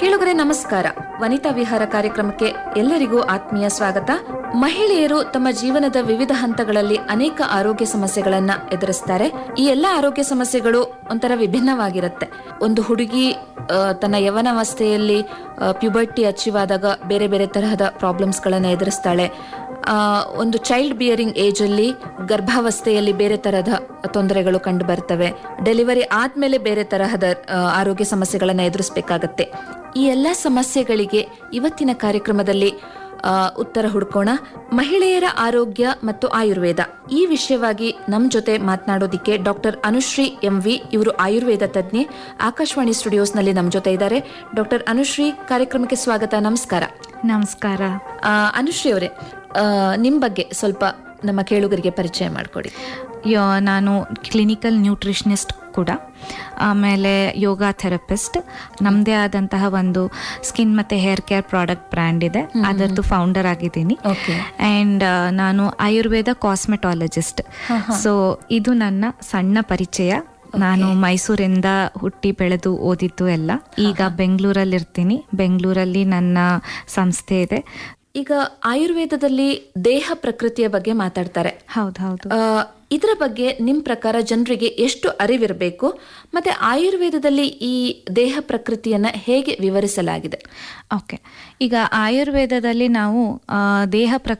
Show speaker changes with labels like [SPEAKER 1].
[SPEAKER 1] ಕೇಳುಗರೆ ನಮಸ್ಕಾರ ವನಿತಾ ವಿಹಾರ ಕಾರ್ಯಕ್ರಮಕ್ಕೆ ಎಲ್ಲರಿಗೂ ಆತ್ಮೀಯ ಸ್ವಾಗತ ಮಹಿಳೆಯರು ತಮ್ಮ ಜೀವನದ ವಿವಿಧ ಹಂತಗಳಲ್ಲಿ ಅನೇಕ ಆರೋಗ್ಯ ಸಮಸ್ಯೆಗಳನ್ನ ಎದುರಿಸ್ತಾರೆ ಈ ಎಲ್ಲ ಆರೋಗ್ಯ ಸಮಸ್ಯೆಗಳು ಒಂಥರ ವಿಭಿನ್ನವಾಗಿರುತ್ತೆ ಒಂದು ಹುಡುಗಿ ಆ, ತನ್ನ ಯವನಾವಸ್ಥೆಯಲ್ಲಿ ಪ್ಯುಬರ್ಟಿ ಅಚೀವ್ ಆದಾಗ ಬೇರೆ ಬೇರೆ ತರಹದ ಪ್ರಾಬ್ಲಮ್ಸ್ ಗಳನ್ನ ಎದುರಿಸ್ತಾಳೆ ಆ, ಒಂದು ಚೈಲ್ಡ್ ಬಿಯರಿಂಗ್ ಏಜ್ ಅಲ್ಲಿ ಗರ್ಭಾವಸ್ಥೆಯಲ್ಲಿ ಬೇರೆ ತರಹದ ತೊಂದರೆಗಳು ಕಂಡು ಬರ್ತವೆ ಡೆಲಿವರಿ ಆದ್ಮೇಲೆ ಬೇರೆ ತರಹದ ಆ, ಆರೋಗ್ಯ ಸಮಸ್ಯೆಗಳನ್ನ ಎದುರಿಸಬೇಕಾಗತ್ತೆ ಈ ಎಲ್ಲ ಸಮಸ್ಯೆಗಳಿಗೆ ಇವತ್ತಿನ ಕಾರ್ಯಕ್ರಮದಲ್ಲಿ ಆ, ಉತ್ತರ ಹುಡ್ಕೋಣ ಮಹಿಳೆಯರ ಆರೋಗ್ಯ ಮತ್ತು ಆಯುರ್ವೇದ ಈ ವಿಷಯವಾಗಿ ನಮ್ ಜೊತೆ ಮಾತನಾಡೋದಿಕ್ಕೆ ಡಾಕ್ಟರ್ ಅನುಶ್ರೀ ಎಂ ವಿ ಇವರು ಆಯುರ್ವೇದ ತಜ್ಞೆ ಆಕಾಶವಾಣಿ ಸ್ಟುಡಿಯೋಸ್ ನಲ್ಲಿ ನಮ್ ಜೊತೆ ಇದ್ದಾರೆ ಡಾಕ್ಟರ್ ಅನುಶ್ರೀ ಕಾರ್ಯಕ್ರಮಕ್ಕೆ ಸ್ವಾಗತ ನಮಸ್ಕಾರ
[SPEAKER 2] ನಮಸ್ಕಾರ
[SPEAKER 1] ಆ, ಅನುಶ್ರೀ ಅವರೇ ನಿಮ್ಮ ಬಗ್ಗೆ ಸ್ವಲ್ಪ ನಮ್ಮ ಕೇಳುಗರಿಗೆ ಪರಿಚಯ ಮಾಡಿಕೊಡಿ
[SPEAKER 2] ಯೋ ನಾನು ಕ್ಲಿನಿಕಲ್ ನ್ಯೂಟ್ರಿಷನಿಸ್ಟ್ ಕೂಡ ಆಮೇಲೆ ಯೋಗ ಥೆರಪಿಸ್ಟ್ ನಮ್ಮದೇ ಆದಂತಹ ಒಂದು ಸ್ಕಿನ್ ಮತ್ತು ಹೇರ್ ಕೇರ್ ಪ್ರಾಡಕ್ಟ್ ಬ್ರ್ಯಾಂಡ್ ಇದೆ ಅದರದ್ದು ಫೌಂಡರ್ ಆಗಿದ್ದೀನಿ
[SPEAKER 1] ಓಕೆ
[SPEAKER 2] ಆ್ಯಂಡ್ ನಾನು ಆಯುರ್ವೇದ ಕಾಸ್ಮೆಟಾಲಜಿಸ್ಟ್ ಸೊ ಇದು ನನ್ನ ಸಣ್ಣ ಪರಿಚಯ ನಾನು ಮೈಸೂರಿಂದ ಹುಟ್ಟಿ ಬೆಳೆದು ಓದಿದ್ದು ಎಲ್ಲ ಈಗ ಬೆಂಗಳೂರಲ್ಲಿ ಇರ್ತೀನಿ ಬೆಂಗಳೂರಲ್ಲಿ ನನ್ನ ಸಂಸ್ಥೆ ಇದೆ
[SPEAKER 1] ಈಗ ಆಯುರ್ವೇದದಲ್ಲಿ ದೇಹ ಪ್ರಕೃತಿಯ ಬಗ್ಗೆ ಮಾತಾಡ್ತಾರೆ
[SPEAKER 2] ಹೌದು ಹೌದು
[SPEAKER 1] ಆ, ಇದರ ಬಗ್ಗೆ ನಿಮ್ ಪ್ರಕಾರ ಜನರಿಗೆ ಎಷ್ಟು ಅರಿವಿರಬೇಕು ಮತ್ತೆ ಆಯುರ್ವೇದದಲ್ಲಿ ಈ ದೇಹ ಪ್ರಕೃತಿಯನ್ನ ಹೇಗೆ ವಿವರಿಸಲಾಗಿದೆ
[SPEAKER 2] ಓಕೆ ಈಗ ಆಯುರ್ವೇದದಲ್ಲಿ ನಾವು ಆ, ದೇಹ